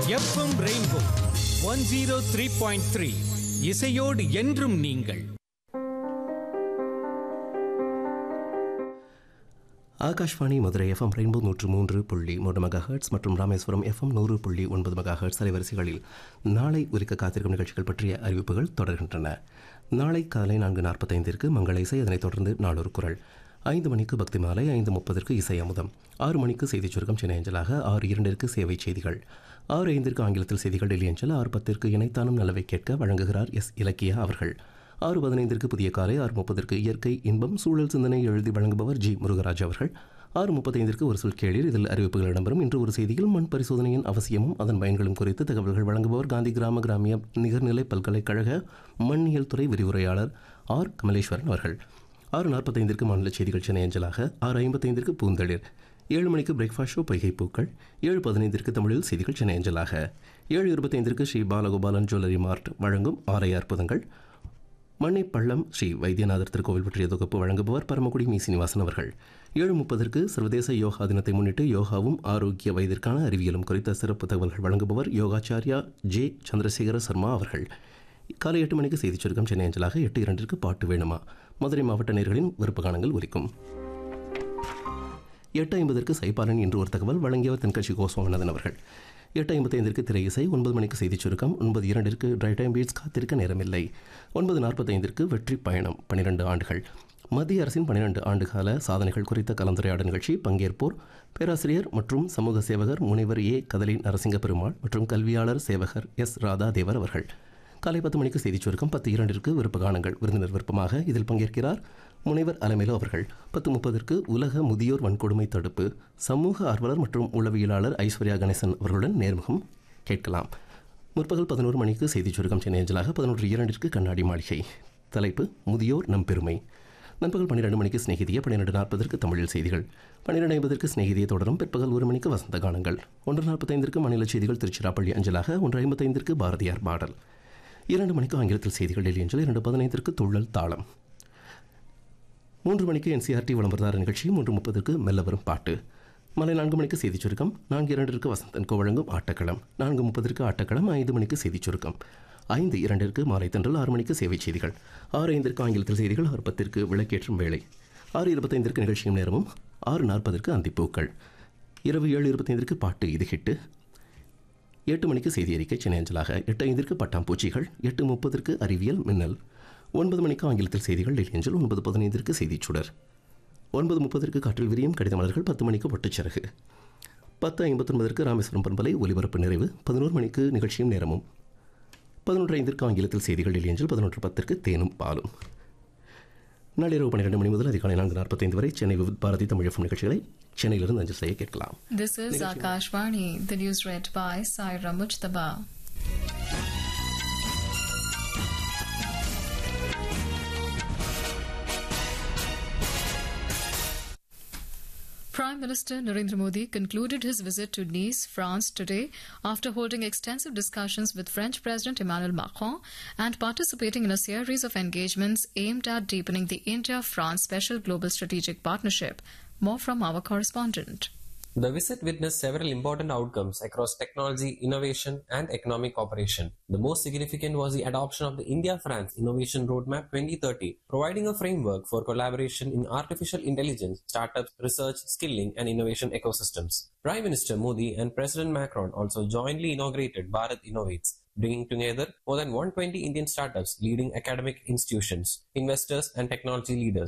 FM rainbow one zero three point three இசையோடு என்றும் நீங்கள் ஆகாஷ்வாணி மதுரை எஃப்எம் ரெயின்போ நூற்று மூன்று புள்ளி மூன்று மெகா ஹெர்ட்ஸ் மற்றும் ராமேஸ்வரம் எஃப்எம் நூறு புள்ளி ஒன்பது மெகா ஹெர்ட்ஸ் அலைவரிசைகளில் நாளை ஒலிக்க காத்திருக்கும் நிகழ்ச்சிகள் பற்றிய அறிவிப்புகள் தொடர்கின்றன நாளை காலை நான்கு நாற்பத்தைந்திற்கு மங்கள இசை அதனைத் தொடர்ந்து நாளொரு குரல் ஐந்து மணிக்கு பக்தி மாலை ஐந்து முப்பதற்கு இசை அமுதம் ஆறு மணிக்கு செய்திச் சுருக்கம் சென்னை அஞ்சலாக ஆறு இரண்டிற்கு சேவை செய்திகள் ஆறு ஐந்திற்கு ஆங்கிலத்தில் செய்திகள் டெல்லி அஞ்சல் ஆறு பத்திற்கு இணைத்தானும் நலவை கேட்க வழங்குகிறார் எஸ் இலக்கியா அவர்கள் ஆறு பதினைந்திற்கு புதிய காலை ஆறு முப்பதற்கு இயற்கை இன்பம் சூழல் சிந்தனை எழுதி வழங்குபவர் ஜி முருகராஜ் அவர்கள் ஆறு முப்பத்தைந்திற்கு ஒரு சொல் கேளீர் இதில் அறிவிப்புகள் இடம்பெறும் இன்று ஒரு செய்தியில் மண் பரிசோதனையின் அவசியமும் அதன் பயன்களும் குறித்து தகவல்கள் வழங்குபவர் காந்தி கிராம கிராமிய நிகர்நிலை பல்கலைக்கழக மண்ணியல் துறை விரிவுரையாளர் ஆர் கமலேஸ்வரன் அவர்கள் ஆறு நாற்பத்தைந்திற்கு மாநில செய்திகள் சென்னை அஞ்சலாக ஆறு ஐம்பத்தைந்திற்கு பூந்தளிர் ஏழு மணிக்கு பிரேக்ஃபாஸ்ட் ஷோ பொய்கை பூக்கள் ஏழு பதினைந்திற்கு தமிழில் செய்திகள் சென்னை அஞ்சலாக ஏழு இருபத்தைந்திற்கு ஸ்ரீ பாலகோபாலன் ஜுவல்லரி மார்ட் வழங்கும் ஆலய அற்புதங்கள் மண்ணை பள்ளம் ஸ்ரீ வைத்தியநாதர் திருக்கோவில் பற்றிய தொகுப்பு வழங்குபவர் பரமக்குடி மீ சீனிவாசன் அவர்கள் ஏழு முப்பதற்கு சர்வதேச யோகா தினத்தை முன்னிட்டு யோகாவும் ஆரோக்கிய வயதிற்கான அறிவியலும் குறித்த சிறப்பு தகவல்கள் வழங்குபவர் யோகாச்சாரியா ஜே சந்திரசேகர சர்மா அவர்கள் காலை எட்டு மணிக்கு செய்திச் சுருக்கம் சென்னை அஞ்சலாக எட்டு இரண்டிற்கு பாட்டு வேணுமா மதுரை மாவட்ட நேர்களின் விருப்ப காணங்கள் ஒலிக்கும் எட்டு ஐம்பதற்கு சைபாலன் என்று ஒரு தகவல் வழங்கியவர் தென்கட்சி கோஸ்வாமிநாதன் அவர்கள் எட்டு ஐம்பத்தைந்திற்கு திரை இசை ஒன்பது மணிக்கு செய்திச் சுருக்கம் ஒன்பது இரண்டிற்கு ட்ரை டைம் பீட்ஸ் காத்திருக்க நேரமில்லை ஒன்பது நாற்பத்தைந்திற்கு வெற்றி பயணம் பன்னிரண்டு ஆண்டுகள் மத்திய அரசின் பன்னிரண்டு ஆண்டுகால சாதனைகள் குறித்த கலந்துரையாடல் நிகழ்ச்சி பங்கேற்போர் பேராசிரியர் மற்றும் சமூக சேவகர் முனைவர் ஏ கதலின் நரசிங்க பெருமாள் மற்றும் கல்வியாளர் சேவகர் எஸ் ராதா தேவர் அவர்கள் காலை பத்து மணிக்கு செய்திச் சுருக்கம் பத்து இரண்டிற்கு விருப்ப கானங்கள் விருந்தினர் விருப்பமாக இதில் பங்கேற்கிறார் முனைவர் அலமேலு அவர்கள் பத்து முப்பதற்கு உலக முதியோர் வன்கொடுமை தடுப்பு சமூக ஆர்வலர் மற்றும் உளவியலாளர் ஐஸ்வர்யா கணேசன் அவர்களுடன் நேர்முகம் கேட்கலாம் முற்பகல் பதினோரு மணிக்கு செய்திச் சுருக்கம் சென்னை அஞ்சலாக பதினொன்று இரண்டிற்கு கண்ணாடி மாளிகை தலைப்பு முதியோர் நம் பெருமை நண்பகல் பன்னிரெண்டு மணிக்கு சிநேகிதிய பன்னிரெண்டு நாற்பதற்கு தமிழில் செய்திகள் பன்னிரெண்டு ஐம்பதற்கு சிநேகிதியை தொடரும் பிற்பகல் ஒரு மணிக்கு வசந்த கானங்கள் ஒன்று நாற்பத்தைந்திற்கு மாநில செய்திகள் திருச்சிராப்பள்ளி அஞ்சலாக ஒன்று ஐம்பத்தைந்திற்கு பாரதியார் பாடல் இரண்டு மணிக்கு ஆங்கிலத்தில் செய்திகள் டெல்லி அஞ்சல் இரண்டு பதினைந்திற்கு துள்ளல் தாளம் மூன்று மணிக்கு என்சிஆர்டி விளம்பரதார நிகழ்ச்சி மூன்று முப்பதுக்கு மெல்ல வரும் பாட்டு மாலை நான்கு மணிக்கு செய்திச் சுருக்கம் நான்கு இரண்டிற்கு வசந்தன் கோ வழங்கும் ஆட்டக்களம் நான்கு முப்பதற்கு ஆட்டக்களம் ஐந்து மணிக்கு செய்திச் சுருக்கம் ஐந்து இரண்டிற்கு மாலை தென்றல் ஆறு மணிக்கு சேவை செய்திகள் ஆறு ஐந்திற்கு ஆங்கிலத்தில் செய்திகள் ஆறு பத்திற்கு விளக்கேற்றும் வேலை ஆறு இருபத்தைந்திற்கு நிகழ்ச்சியும் நேரமும் ஆறு நாற்பதற்கு அந்திப்பூக்கள் இரவு ஏழு இருபத்தைந்திற்கு பாட்டு இது ஹிட்டு எட்டு மணிக்கு செய்தி அறிக்கை சென்னை அஞ்சலாக எட்டு ஐந்திற்கு பட்டாம்பூச்சிகள் எட்டு முப்பதற்கு அறிவியல் மின்னல் ஒன்பது மணிக்கு ஆங்கிலத்தில் செய்திகள் டெல்லி அஞ்சல் ஒன்பது பதினைந்திற்கு செய்திச் சுடர் ஒன்பது முப்பதற்கு காற்றில் விரியும் கடித மலர்கள் பத்து மணிக்கு ஒட்டுச்சிறகு பத்து ஐம்பத்தொன்பதற்கு ராமேஸ்வரம் பண்பலை ஒலிபரப்பு நிறைவு பதினோரு மணிக்கு நிகழ்ச்சியும் நேரமும் பதினொன்று ஐந்திற்கு ஆங்கிலத்தில் செய்திகள் டெல்லி அஞ்சல் பதினொன்று பத்திற்கு தேனும் பாலும் நள்ளிரவு பன்னிரெண்டு மணி முதல் அதிகாலை நான்கு நாற்பத்தைந்து வரை சென்னை விவித் பாரதி தமிழ் எஃப்எம் நிகழ்ச்சிகளை சென்னையிலிருந்து அஞ்சல் செய்ய கேட்கலாம் This is Akashvani, the news read by Saira Mujtaba. Prime Minister Narendra Modi concluded his visit to Nice, France today after holding extensive discussions with French President Emmanuel Macron and participating in a series of engagements aimed at deepening the India France Special Global Strategic Partnership. More from our correspondent. The visit witnessed several important outcomes across technology, innovation, and economic cooperation. The most significant was the adoption of the India France Innovation Roadmap 2030, providing a framework for collaboration in artificial intelligence, startups, research, skilling, and innovation ecosystems. Prime Minister Modi and President Macron also jointly inaugurated Bharat Innovates, bringing together more than 120 Indian startups, leading academic institutions, investors, and technology leaders